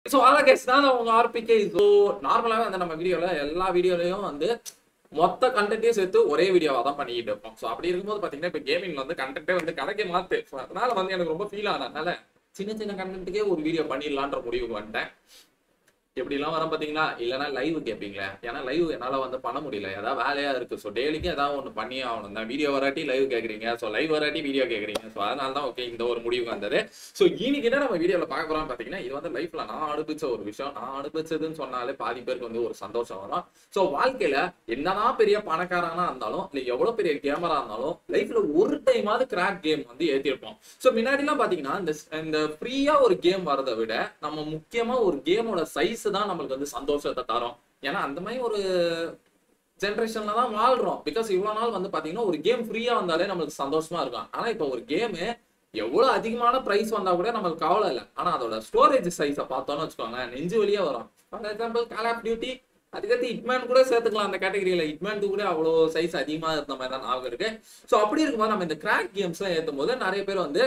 so அதான் case தான் உங்க ஆர்பிகே ஸோ நார்மலாகவே வந்து நம்ம வீடியோவில் எல்லா வீடியோலையும் வந்து மொத்த கண்டென்ட்டையும் சேர்த்து ஒரே வீடியோவாக தான் பண்ணிக்கிட்டு இருப்போம் ஸோ அப்படி இருக்கும்போது பார்த்தீங்கன்னா இப்போ கேமிங்ல வந்து கண்டென்ட்டே வந்து கணக்கே மாத்து ஸோ அதனால வந்து எனக்கு ரொம்ப ஃபீல் ஆனதுனால சின்ன சின்ன கண்டென்ட்டுக்கே ஒரு வீடியோ பண்ணிடலான்ற முடிவுக்கு வந்துட்டேன் எப்படிலாம் வரும் பாத்தீங்களா இல்லைன்னா லைவ் கேட்பீங்களே ஏன்னா லைவ் என்னால வந்து பண்ண முடியல ஏதாவது வேலையா இருக்கு ஸோ டெய்லிக்கும் ஏதாவது ஒன்று பண்ணி ஆகணும் தான் வீடியோ வராட்டி லைவ் கேட்குறீங்க ஸோ லைவ் வராட்டி வீடியோ கேட்குறீங்க ஸோ அதனால தான் ஓகே இந்த ஒரு முடிவுக்கு வந்தது ஸோ இன்னைக்கு என்ன நம்ம வீடியோவில் பார்க்க போறோம் பார்த்தீங்கன்னா இது வந்து லைஃப்ல நான் அனுபவிச்ச ஒரு விஷயம் நான் அனுபவிச்சதுன்னு சொன்னாலே பாதி பேருக்கு வந்து ஒரு சந்தோஷம் வரும் ஸோ வாழ்க்கையில என்னதான் பெரிய பணக்காரனா இருந்தாலும் இல்லை எவ்வளவு பெரிய கேமரா இருந்தாலும் லைஃப்ல ஒரு டைமாவது கிராக் கேம் வந்து ஏற்றிருப்போம் ஸோ முன்னாடிலாம் பாத்தீங்கன்னா இந்த இந்த ஃப்ரீயா ஒரு கேம் வரதை விட நம்ம முக்கியமா ஒரு கேமோட சைஸ் தான் நம்மளுக்கு வந்து சந்தோஷத்தை தரும் ஏன்னா அந்த மாதிரி ஒரு ஜென்ரேஷன்ல தான் வாழ்றோம் பிகாஸ் இவ்வளவு நாள் வந்து பாத்தீங்கன்னா ஒரு கேம் ஃப்ரீயா வந்தாலே நம்மளுக்கு சந்தோஷமா இருக்கும் ஆனா இப்போ ஒரு கேமு எவ்வளவு அதிகமான பிரைஸ் வந்தா கூட நம்மளுக்கு கவலை இல்லை ஆனா அதோட ஸ்டோரேஜ் சைஸை பார்த்தோம்னு வச்சுக்கோங்க நெஞ்சு வழியா வரும் for example Call of Duty அதுக்கடுத்து இட்மேன் கூட சேர்த்துக்கலாம் அந்த கேட்டகரியில இட்மேன் கூட அவ்வளோ சைஸ் அதிகமா இருந்த மாதிரி தான் ஞாபகம் இருக்கு ஸோ அப்படி இருக்கும்போது நம்ம இந்த கிராக் கேம்ஸ் எல்லாம் ஏற்றும் போது நிறைய பேர் வந்து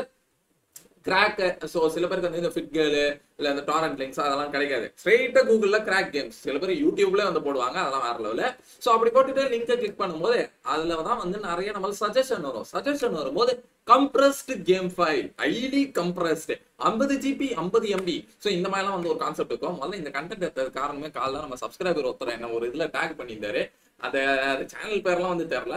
கிராக் ஸோ சில பேருக்கு வந்து இந்த ஃபிட் கேர்ளு இல்லை இந்த டாரண்ட் லிங்க்ஸ் அதெல்லாம் கிடைக்காது ஸ்ட்ரெயிட்டாக கூகுளில் கிராக் கேம்ஸ் சில பேர் யூடியூப்ல வந்து போடுவாங்க அதெல்லாம் வேற லெவலில் ஸோ அப்படி போட்டுட்டு லிங்கை கிளிக் பண்ணும்போது அதில் தான் வந்து நிறைய நம்மளுக்கு சஜஷன் வரும் சஜஷன் வரும்போது compressed game file highly compressed ஐம்பது ஜிபி ஐம்பது எம்பி ஸோ இந்த மாதிரிலாம் வந்து ஒரு கான்செப்ட் இருக்கும் முதல்ல இந்த கண்டென்ட் எடுத்தது காரணமே காலைல நம்ம சப்ஸ்கிரைபர் ஒருத்தர் என்ன ஒரு இதில் டேக் பண்ணியிருந்தாரு அந்த சேனல் பேர்லாம் வந்து தெரில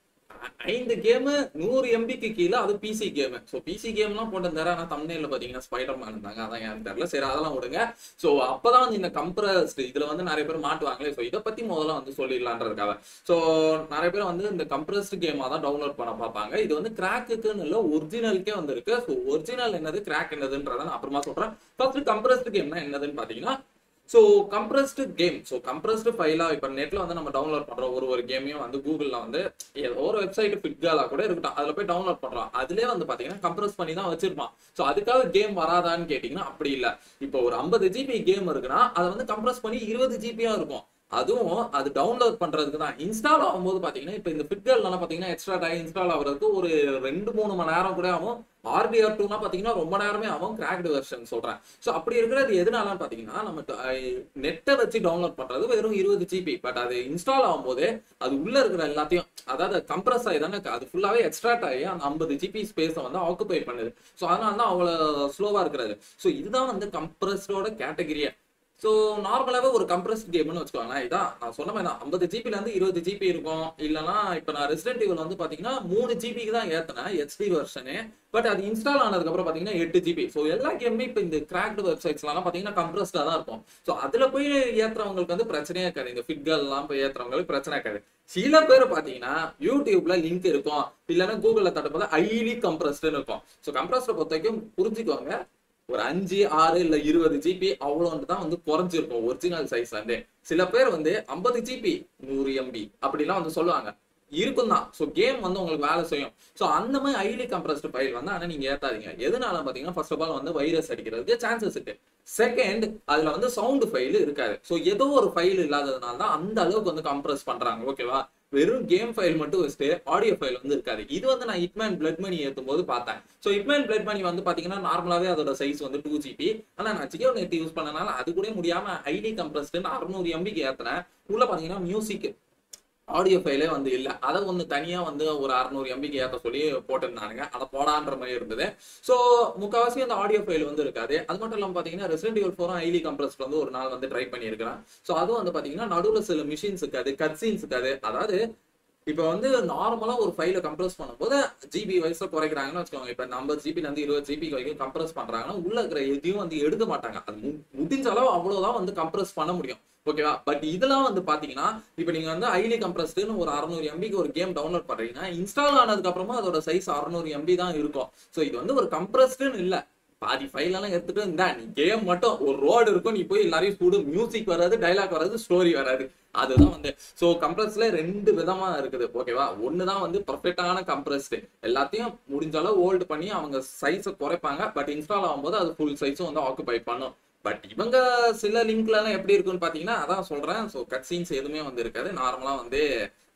ஐந்து கேமு நூறு எம்பிக்கு கீழே அது பிசி கேமு ஸோ பிசி கேம்லாம் போட்டிருந்தாரு ஆனால் தமிழ்ல பார்த்தீங்கன்னா ஸ்பைடர் மேன் இருந்தாங்க அதான் ஏன்னு தெரியல சரி அதெல்லாம் விடுங்க ஸோ அப்பதான் வந்து இந்த கம்ப்ரஸ்டு இதுல வந்து நிறைய பேர் மாட்டுவாங்களே ஸோ இதை பத்தி முதல்ல வந்து சொல்லிடலான்றதுக்காக ஸோ நிறைய பேர் வந்து இந்த கம்ப்ரஸ்டு கேமாக தான் டவுன்லோட் பண்ண பார்ப்பாங்க இது வந்து கிராக்குன்னு இல்லை ஒரிஜினலுக்கே வந்து இருக்கு ஸோ ஒரிஜினல் என்னது கிராக் என்னதுன்றதை நான் அப்புறமா சொல்றேன் ஃபர்ஸ்ட் கம்ப்ரஸ்டு கேம்னா என்னதுன்னு பார்த்தீங்கன்னா so compressed game so compressed ஃபைலாக இப்போ நெட்டில் வந்து நம்ம டவுன்லோட் பண்ணுறோம் ஒரு ஒரு கேமையும் வந்து கூகுளில் வந்து ஏதோ ஒரு வெப்சைட் ஃபிட்காலாக கூட இருக்கட்டும் அதில் போய் டவுன்லோட் பண்ணுறோம் அதுலேயே வந்து பார்த்தீங்கன்னா கம்ப்ரஸ் பண்ணி தான் வச்சிருப்பான் ஸோ அதுக்காக கேம் வராதான்னு கேட்டிங்கன்னா அப்படி இல்லை இப்போ ஒரு ஐம்பது ஜிபி கேம் இருக்குன்னா அதை வந்து கம்ப்ரஸ் பண்ணி இருபது ஜிபியாக இருக்கும் அதுவும் அது டவுன்லோட் பண்றதுக்கு தான் இன்ஸ்டால் ஆகும்போது பாத்தீங்கன்னா இப்போ இந்த ஃபிட்கர்லாம் பாத்தீங்கன்னா எக்ஸ்ட்ரா டை இன்ஸ்டால் ஆகுறதுக்கு ஒரு ரெண்டு மூணு மணி நேரம் கூட ஆகும் ஆர்டிஆர் டூனா பாத்தீங்கன்னா ரொம்ப நேரமே ஆகும் கிராக்டு வெர்ஷன் சொல்றேன் ஸோ அப்படி இருக்கிறது எதனாலன்னு பாத்தீங்கன்னா நம்ம நெட்டை வச்சு டவுன்லோட் பண்றது வெறும் இருபது ஜிபி பட் அது இன்ஸ்டால் ஆகும்போது அது உள்ள இருக்கிற எல்லாத்தையும் அதாவது கம்ப்ரஸ் ஆகி தானே அது ஃபுல்லாவே எக்ஸ்ட்ராக்ட் ஆகி அந்த ஐம்பது ஜிபி ஸ்பேஸை வந்து ஆக்குபை பண்ணுது ஸோ அதனால தான் அவ்வளோ ஸ்லோவா இருக்கிறது ஸோ இதுதான் வந்து கம்ப்ரஸ்டோட கேட்டகரியே ஸோ நார்மலாகவே ஒரு கம்ப்ரஸ்ட் கேம்னு வச்சுக்கோங்களேன் இதான் நான் சொன்ன மாதிரி தான் ஐம்பது ஜிபில இருந்து இருபது ஜிபி இருக்கும் இல்லைனா இப்போ நான் ரெசிடென்ட் இவல் வந்து பார்த்தீங்கன்னா மூணு ஜிபிக்கு தான் ஏற்றினேன் ஹெச்டி வெர்ஷனு பட் அது இன்ஸ்டால் ஆனதுக்கப்புறம் பார்த்தீங்கன்னா எட்டு ஜிபி ஸோ எல்லா கேமுமே இப்போ இந்த கிராக்டு வெப்சைட்ஸ்லாம் பார்த்தீங்கன்னா கம்ப்ரஸ்டாக தான் இருக்கும் ஸோ அதில் போய் ஏற்றுறவங்களுக்கு வந்து பிரச்சனையே இருக்காது இந்த ஃபிட்கள்லாம் போய் ஏற்றுறவங்களுக்கு பிரச்சனை இருக்காது சில பேர் பார்த்தீங்கன்னா யூடியூப்ல லிங்க் இருக்கும் இல்லைன்னா கூகுளில் தட்டும்போது ஹைலி கம்ப்ரஸ்டுன்னு இருக்கும் ஸோ கம்ப்ரஸ்டை பொறுத்த வரைக்கும் புரிஞ்சுக்கோங்க ஒரு அஞ்சு ஆறு இல்ல இருபது ஜிபி அவ்வளோன்னு தான் வந்து குறைஞ்சிருக்கும் ஒரிஜினல் சைஸ்ல இருந்து சில பேர் வந்து ஐம்பது ஜிபி நூறு எம்பி அப்படிலாம் வந்து சொல்லுவாங்க இருக்கும் தான் ஸோ கேம் வந்து உங்களுக்கு வேலை செய்யும் ஸோ அந்த மாதிரி ஹைலி கம்ப்ரஸ்டு ஃபைல் வந்து ஆனால் நீங்க ஏத்தாதீங்க எதனால பார்த்தீங்கன்னா ஃபர்ஸ்ட் ஆஃப் ஆல் வந்து வைரஸ் அடிக்கிறதுக்கு சான்சஸ் இருக்கு செகண்ட் அதுல வந்து சவுண்ட் ஃபைல் இருக்காது ஸோ ஏதோ ஒரு ஃபைல் இல்லாததுனால தான் அந்த அளவுக்கு வந்து கம்ப்ரஸ் பண்றாங்க ஓகேவா வெறும் கேம் ஃபைல் மட்டும் வச்சுட்டு ஆடியோ ஃபைல் வந்து இருக்காது இது வந்து நான் இட்மேன் பிளட் மணி ஏற்றும் போது பார்த்தேன் ஸோ இட்மேன் பிளட் மணி வந்து பாத்தீங்கன்னா நார்மலாவே அதோட சைஸ் வந்து டூ ஜிபி ஆனா நான் ஜியோ நெட் யூஸ் பண்ணனால அது கூட முடியாம ஐடி கம்ப்ரஸ்டு அறுநூறு எம்பிக்கு ஏத்துனேன் உள்ள பாத்தீங்கன்னா மியூசிக் ஆடியோ ஃபைலே வந்து இல்ல அதை ஒன்று தனியா வந்து ஒரு அறுநூறு எம்பிக்கு ஏற்ற சொல்லி போட்டிருந்தானுங்க அதை போடான்ற மாதிரி இருந்தது ஸோ முக்கால்வாசி அந்த ஆடியோ ஃபைல் வந்து இருக்காது அது மட்டும் இல்லாமல் பார்த்தீங்கன்னா ரெசிடென்ட் ஈவல் ஃபோரும் ஹைலி கம்ப்ரஸ்ட் வந்து ஒரு நாள் வந்து ட்ரை பண்ணியிருக்கிறேன் ஸோ அதுவும் வந்து பார்த்தீங்கன்னா நடுவில் சில மிஷின்ஸ் இருக்காது கட் சீன்ஸ் இருக்காது அதாவது இப்போ வந்து நார்மலா ஒரு ஃபைலை கம்ப்ரஸ் பண்ணும்போது ஜிபி வயசுல குறைக்கிறாங்கன்னு வச்சுக்கோங்க இப்போ ஐம்பது ஜிபி இருந்து இருபது ஜிபி வரைக்கும் கம்ப்ரஸ் பண்றாங்கன்னா உள்ள இருக்கிற எதையும் வந்து எடுக்க மாட்டாங்க அது மு- முடிஞ்ச அளவு அவ்வளவுதான் வந்து கம்ப்ரஸ் பண்ண முடியும் ஓகேவா பட் இதெல்லாம் வந்து பாத்தீங்கன்னா இப்போ நீங்க வந்து ஹைலி கம்ப்ரஸ்டுன்னு ஒரு அறுநூறு எம்பிக்கு ஒரு கேம் டவுன்லோட் பண்றீங்கன்னா இன்ஸ்டால் ஆனதுக்கு அப்புறமா அதோட சைஸ் அறுநூறு எம்பி தான் இருக்கும் ஸோ இது வந்து ஒரு கம்ப்ரஸ்டுன்னு இல்ல பாதி ஃபைல் எல்லாம் எடுத்துட்டு இந்தா நீ கேம் மட்டும் ஒரு ரோடு இருக்கும் நீ போய் எல்லாரையும் சூடு மியூசிக் வராது டைலாக் வராது ஸ்டோரி வராது அதுதான் வந்து ஸோ கம்ப்ரஸ்ல ரெண்டு விதமா இருக்குது ஓகேவா ஒன்று தான் வந்து பர்ஃபெக்டான கம்ப்ரஸ்டு எல்லாத்தையும் முடிஞ்ச அளவு ஹோல்டு பண்ணி அவங்க சைஸை குறைப்பாங்க பட் இன்ஸ்டால் ஆகும்போது அது ஃபுல் சைஸும் வந்து ஆக்குபை பண்ணும் பட் இவங்க சில லிங்க்ல எல்லாம் எப்படி இருக்குன்னு பாத்தீங்கன்னா அதான் சொல்றேன் ஸோ கட் சீன்ஸ் எதுவுமே வந்து இருக்காது நார்மலா வந்து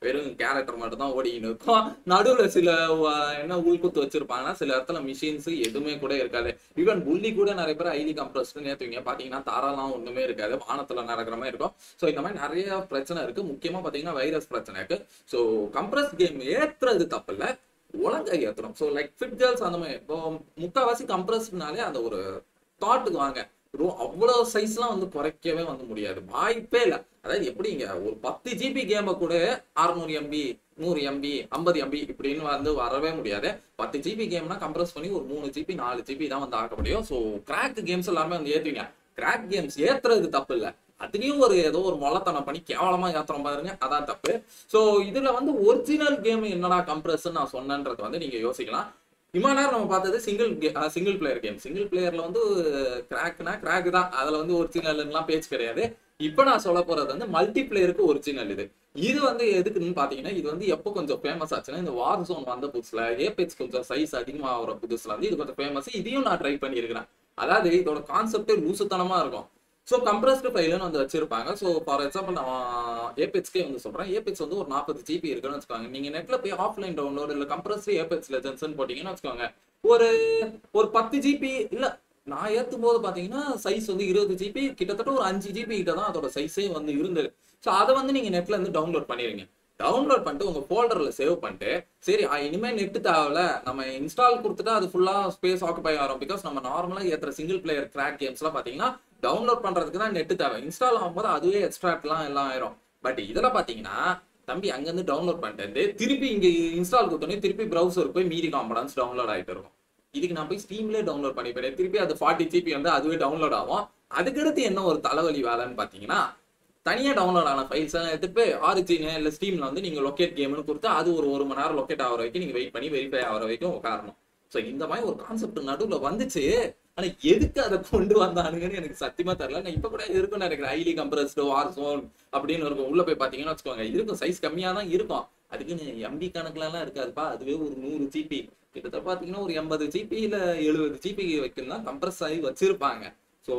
வெறும் கேரக்டர் மட்டும் தான் ஓடிக்கிட்டு இருக்கும் நடுவுல சில வ- என்ன உள்குத்து வச்சிருப்பாங்கன்னா சில இடத்துல மிஷின்ஸ் எதுவுமே கூட இருக்காது ஈவன் புள்ளி கூட நிறைய பேர் ஐலி கம்ப்ரஸ்ட் நேற்றுவீங்க பாத்தீங்கன்னா தாராலாம் ஒண்ணுமே இருக்காது வானத்துல நடக்கிற மாதிரி இருக்கும் ஸோ இந்த மாதிரி நிறைய பிரச்சனை இருக்கு முக்கியமா பாத்தீங்கன்னா வைரஸ் பிரச்சனை இருக்கு ஸோ கம்ப்ரஸ் கேம் ஏத்துறது தப்பு இல்ல ஒழுங்கா ஏத்துறோம் ஸோ லைக் ஃபிட் கேர்ள்ஸ் அந்த மாதிரி இப்போ முக்கால்வாசி கம்ப்ரஸ்னாலே அந்த ஒரு தாட்டுக்கு வாங்க ரோ- அவ்வளவு சைஸ்லாம் வந்து குறைக்கவே வந்து முடியாது வாய்ப்பே இல்லை அதாவது எப்படிங்க ஒரு பத்து ஜிபி கேமை கூட அறுநூறு எம்பி நூறு எம்பி ஐம்பது எம்பி இப்படின்னு வந்து வரவே முடியாது பத்து ஜிபி கேம்னா கம்ப்ரஸ் பண்ணி ஒரு மூணு ஜிபி நாலு ஜிபி தான் வந்து ஆக்க முடியும் ஸோ கிராக் கேம்ஸ் எல்லாமே வந்து ஏத்துவீங்க கிராக் கேம்ஸ் ஏத்துறது தப்பு இல்லை அதுலயும் ஒரு ஏதோ ஒரு மொளத்தனம் பண்ணி கேவலமா ஏத்துறோம் பாருங்க அதான் தப்பு ஸோ இதுல வந்து ஒரிஜினல் கேம் என்னடா கம்ப்ரஸ் நான் சொன்னேன்றது வந்து நீங்க யோசிக்கலாம் இவ்வளவு நேரம் நம்ம பார்த்தது single single player game single பிளேயர்ல வந்து கிராக்னா கிராக் தான் அதுல வந்து ஒரிஜினல்லாம் பேச்சு கிடையாது இப்போ நான் சொல்ல போறது வந்து மல்டி பிளேயருக்கு ஒரிஜினல் இது இது வந்து எதுக்குன்னு பாத்தீங்கன்னா இது வந்து எப்போ கொஞ்சம் ஃபேமஸ் ஆச்சுன்னா இந்த வார் ஜோன் வந்த புதுசுல ஏபெக்ஸ் கொஞ்சம் சைஸ் அதிகமாகிற புதுசுல வந்து இது கொஞ்சம் ஃபேமஸ் இதையும் நான் ட்ரை பண்ணியிருக்கிறேன் அதாவது இதோட கான்செப்டே லூசுத்தனமா இருக்கும் ஸோ கம்ப்ரஸ்டு ஃபைலுன்னு வந்து வச்சிருப்பாங்க ஸோ ஃபார் எக்ஸாம்பிள் நான் ஏபெக்ஸ்க்கே வந்து சொல்றேன் ஏபெக்ஸ் வந்து ஒரு நாற்பது ஜிபி இருக்குன்னு வச்சுக்கோங்க நீங்க நெட்ல போய் ஆஃப்லைன் டவுன்லோட் இல்லை கம்ப்ரஸ்டு ஏபெக்ஸ் லெஜன்ஸ்னு போட்டீங்கன்னு வச்சுக்கோங்க ஒரு ஒரு பத்து ஜிபி இல்ல நான் ஏத்தும் போது பாத்தீங்கன்னா சைஸ் வந்து இருபது ஜிபி கிட்டத்தட்ட ஒரு அஞ்சு ஜிபி கிட்ட தான் அதோட சைஸே வந்து இருந்தது ஸோ அதை வந்து நீங்க நெட்ல இருந்து டவுன்லோட் பண்ணிருங்க டவுன்லோட் பண்ணிட்டு உங்க ஃபோல்டர்ல சேவ் பண்ணிட்டு சரி ஆ, இனிமே நெட் தேவையில்ல நம்ம இன்ஸ்டால் கொடுத்துட்டா அது ஃபுல்லா ஸ்பேஸ் ஆக்குபை ஆகும் பிகாஸ் நம்ம நார்மலா ஏத்துற சிங்கிள் பிளேயர் கிராக் கேம்ஸ்லாம் பாத்தீங்கன்னா டவுன்லோட் பண்றதுக்கு தான் நெட் தேவை இன்ஸ்டால் ஆகும்போது அதுவே எக்ஸ்ட்ராக்ட்லாம் எல்லாம் ஆயிரும் பட் இதெல்லாம் பாத்தீங்கன்னா தம்பி அங்கிருந்து டவுன்லோட் பண்ணிட்டு வந்து திருப்பி இங்க இன்ஸ்டால் கொடுத்தோன்னே திருப்பி ப்ரௌசருக்கு போய் மீதி காம்பனன்ஸ் டவுன்லோட் ஆயிட்டு இருக்கும் இதுக்கு நான் போய் ஸ்டீம்ல டவுன்லோட் பண்ணி போயிட்டேன் திருப்பி அது ஃபார்ட்டி ஜிபி வந்து அதுவே டவுன்லோட் ஆகும் அதுக்கடுத்து என்ன ஒரு தலைவலி வேலைன்னு பாத்தீங்கன்னா தனியா டவுன்லோட் ஆன ஃபைல்ஸ் எல்லாம் எடுத்துட்டு போய் ஆரிஜின் இல்ல ஸ்டீம்ல வந்து நீங்க லொக்கேட் கேம்னு கொடுத்து அது ஒரு ஒரு மணி நேரம் லொக்கேட் ஆகிற வரைக்கும் நீங்க வெயிட் பண்ணி வெரிஃபை ஆகிற வரைக்கும் உட்காரணும் ஸோ இந்த மாதிரி ஒரு கான்செப்ட் நடுவுல வந்துச்சு ஆனா எதுக்கு அதை கொண்டு வந்தானுங்கன்னு எனக்கு சத்தியமா தெரியல நான் இப்ப கூட இருக்கும்னு நினைக்கிறேன் ஹைலி கம்ப்ரஸ்டு வார் ஜோன் அப்படின்னு இருக்கும் உள்ள போய் பாத்தீங்கன்னா வச்சுக்கோங்க இருக்கும் சைஸ் கம்மியா தான் இருக்கும் அதுக்குன்னு எம்பி கணக்குல எல்லாம் இருக்காதுப்பா அதுவே ஒரு நூறு ஜிபி கிட்டத்தட்ட பாத்தீங்கன்னா ஒரு எண்பது ஜிபி இல்ல எழுபது ஜிபி வைக்கும் தான் கம்ப்ரஸ் ஆகி வச்சிருப்பாங்க ஸோ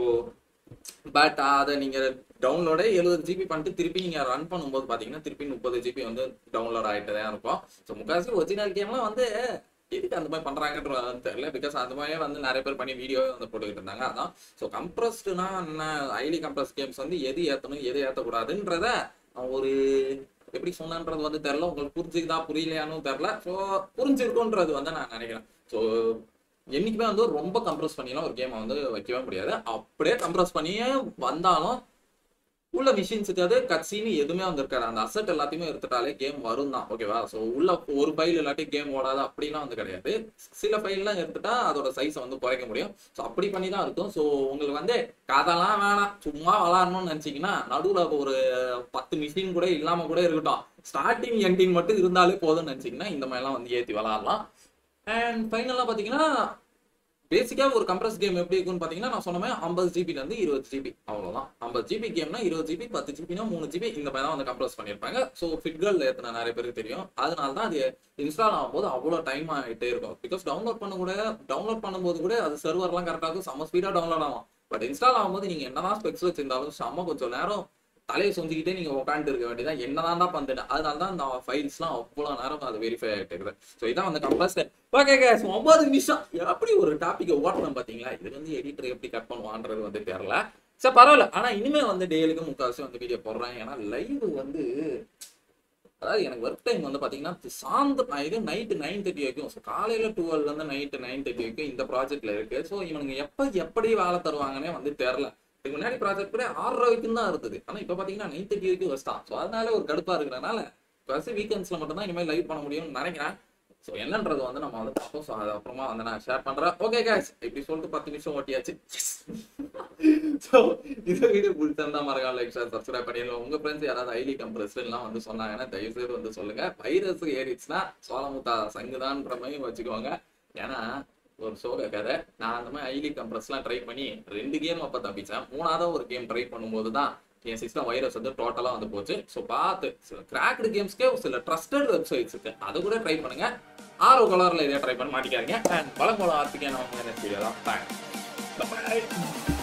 பட் அதை நீங்க டவுன்லோடே எழுபது ஜிபி பண்ணிட்டு திருப்பி நீங்க ரன் பண்ணும்போது பாத்தீங்கன்னா திருப்பி முப்பது ஜிபி வந்து டவுன்லோட் ஆயிட்டு தான் இருக்கும் ஸோ முக்காசி ஒரிஜினல் கேம்லாம் வந்து எதுக்கு அந்த மாதிரி பண்றாங்கன்றது தெரியல பிகாஸ் அந்த மாதிரியே வந்து நிறைய பேர் பண்ணி வீடியோவே வந்து போட்டுக்கிட்டு இருந்தாங்க அதான் ஸோ கம்ப்ரஸ்டுனா என்ன ஹைலி கம்ப்ரஸ் கேம்ஸ் வந்து எது ஏத்தணும் எது ஏத்தக்கூடாதுன்றத நான் ஒரு எப்படி சொன்னன்றது வந்து தெரியல உங்களுக்கு புரிஞ்சுக்குதா புரியலையான்னு தெரியல ஸோ புரிஞ்சிருக்குன்றது வந்து நான் நினைக்கிறேன் ஸோ என்னைக்குமே வந்து ரொம்ப கம்ப்ரஸ் பண்ணிலாம் ஒரு கேமை வந்து வைக்கவே முடியாது அப்படியே கம்ப்ரஸ் பண்ணியே வந்தாலும் உள்ள மிஷின்ஸுக்கு அது கட்சின்னு எதுவுமே வந்து இருக்காது அந்த அசட் எல்லாத்தையுமே எடுத்துட்டாலே கேம் வரும் தான் ஓகேவா ஸோ உள்ள ஒரு ஃபைல் இல்லாட்டி கேம் ஓடாது அப்படிலாம் வந்து கிடையாது சில ஃபைல்லாம் எடுத்துட்டா அதோட சைஸை வந்து குறைக்க முடியும் ஸோ அப்படி பண்ணி தான் இருக்கும் ஸோ உங்களுக்கு வந்து கதெல்லாம் வேணாம் சும்மா விளாடணும்னு நினச்சிங்கன்னா நடுவில் ஒரு பத்து மிஷின் கூட இல்லாமல் கூட இருக்கட்டும் ஸ்டார்டிங் எண்டிங் மட்டும் இருந்தாலே போதும்னு நினச்சிங்கன்னா இந்த மாதிரிலாம் வந்து ஏற்றி விளாடலாம் அண்ட் ஃபைனலாக பார்த்தீங்கன்னா பேசிக்காக ஒரு கம்ப்ரஸ் கேம் எப்படி இருக்கும்னு பார்த்தீங்கன்னா நான் சொன்ன மாதிரி ஐம்பது ஜிபில இருந்து இருபது ஜிபி அவ்வளோதான் ஐம்பது ஜிபி கேம்னா இருபது ஜிபி பத்து ஜிபினா மூணு ஜிபி இந்த மாதிரி தான் வந்து கம்ப்ரஸ் பண்ணியிருப்பாங்க ஸோ ஃபிட்கள் ஏற்றின நிறைய பேருக்கு தெரியும் அதனால தான் அது இன்ஸ்டால் ஆகும்போது அவ்வளோ டைம் ஆகிட்டே இருக்கும் பிகாஸ் டவுன்லோட் பண்ண கூட டவுன்லோட் பண்ணும்போது கூட அது சர்வர்லாம் கரெக்டாக இருக்கும் செம்ம ஸ்பீடாக டவுன்லோட் ஆகும் பட் இன்ஸ்டால் ஆகும்போது நீங்கள் என்னதான் ஸ்பெக்ஸ் வச்சிருந்தாலும் செம்ம கொஞ்சம் நேரம் தலையை சொந்திக்கிட்டே நீங்க உட்காந்து இருக்க வேண்டியதான் என்னதான் தான் பண்ணுது அதனால தான் இந்த ஃபைல்ஸ்லாம் அவ்வளோ நேரம் அது வெரிஃபை ஆகிட்டு இருக்குது ஸோ இதான் வந்து கம்ப்ரஸ்ட் ஓகே கேஸ் ஒன்பது நிமிஷம் எப்படி ஒரு டாப்பிக்கை ஓட்டணும் பாத்தீங்களா இது வந்து எடிட்டர் எப்படி கட் பண்ணுவான்றது வந்து தெரியல சரி பரவாயில்ல ஆனா இனிமே வந்து டெய்லிக்கு முக்கால்வாசி வந்து வீடியோ போடுறேன் ஏன்னா லைவ் வந்து அதாவது எனக்கு ஒர்க் டைம் வந்து பாத்தீங்கன்னா சாயந்தரம் இது நைட்டு நைன் தேர்ட்டி வரைக்கும் ஸோ காலையில டுவெல் வந்து நைட்டு நைன் தேர்ட்டி வரைக்கும் இந்த ப்ராஜெக்ட்ல இருக்கு ஸோ இவனுங்க எப்ப எப்படி வேலை தருவாங்கன்னே வந்து தெரில இதுக்கு முன்னாடி ப்ராஜெக்ட் கூட ஆறரை வரைக்கும் தான் இருந்தது ஆனா இப்ப பாத்தீங்கன்னா நைன் தேர்ட்டி வரைக்கும் வச்சுட்டான் ஸோ அதனால ஒரு கடுப்பா இருக்கிறனால ஃபர்ஸ்ட் வீக்கெண்ட்ஸ்ல மட்டும் தான் இனிமேல் லைவ் பண்ண முடியும்னு நினைக்கிறேன் ஸோ என்னன்றது வந்து நம்ம வந்து பார்ப்போம் ஸோ அது அப்புறமா வந்து நான் ஷேர் பண்றேன் ஓகே guys இப்படி சொல்லிட்டு பத்து நிமிஷம் ஓட்டியாச்சு ஸோ இந்த வீடியோ பிடிச்சிருந்தா மறக்காம லைக் ஷேர் சப்ஸ்கிரைப் பண்ணிடலாம் உங்க ஃப்ரெண்ட்ஸ் யாராவது ஐலி கம்ப்ரஸ்லாம் வந்து சொன்னாங்கன்னா தயவு செய்து வந்து சொல்லுங்க வைரஸ் ஏறிச்சுன்னா சோளமுத்தா சங்குதான்ற மாதிரி வச்சுக்கோங்க ஏன்னா ஒரு சோக கதை நான் அந்த மாதிரி ஐலி கம்ப்ரஸ்லாம் ட்ரை பண்ணி ரெண்டு கேம் அப்போ தப்பிச்சேன் மூணாவது ஒரு கேம் ட்ரை பண்ணும்போது தான் என் சிஸ்டம் வைரஸ் வந்து டோட்டலாக வந்து போச்சு ஸோ பார்த்து சில கிராக்டு கேம்ஸ்க்கே சில ட்ரஸ்டட் வெப்சைட்ஸ் இருக்கு அதை கூட ட்ரை பண்ணுங்க ஆரோ கலரில் இதே ட்ரை பண்ணி மாட்டிக்காதீங்க அண்ட் பழங்குளம் ஆர்த்திக்கான வீடியோ தான் தேங்க்ஸ்